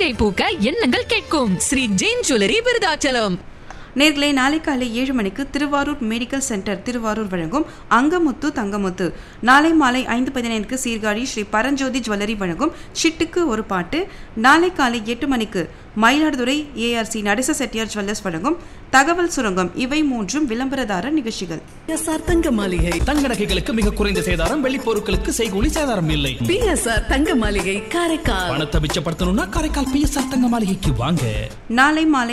பொலிகை பூக்க எண்ணங்கள் கேட்கும் ஸ்ரீ ஜெயின் ஜுவல்லரி விருதாச்சலம் நேர்களே நாளை காலை ஏழு மணிக்கு திருவாரூர் மெடிக்கல் சென்டர் திருவாரூர் வழங்கும் அங்கமுத்து தங்கமுத்து நாளை மாலை ஐந்து பதினைந்துக்கு சீர்காழி ஸ்ரீ பரஞ்சோதி ஜுவல்லரி வழங்கும் சிட்டுக்கு ஒரு பாட்டு நாளை காலை எட்டு மணிக்கு மயிலாடுதுறை ஏஆர்சி நடேச செட்டியார் ஜுவல்லர்ஸ் வழங்கும் தகவல் சுரங்கம் இவை மூன்றும் விளம்பரதார நிகழ்ச்சிகள் பிஎஸ்ஆர் தங்க மாளிகை தங்க நகைகளுக்கு மிக குறைந்த சேதாரம் வெள்ளி பொருட்களுக்கு செய்கூலி சேதாரம் இல்லை பிஎஸ்ஆர் தங்க மாளிகை காரைக்கால் பணத்தை மிச்சப்படுத்தணும்னா காரைக்கால் பிஎஸ்ஆர் தங்க மாளிகைக்கு வாங்க நாளை மாலை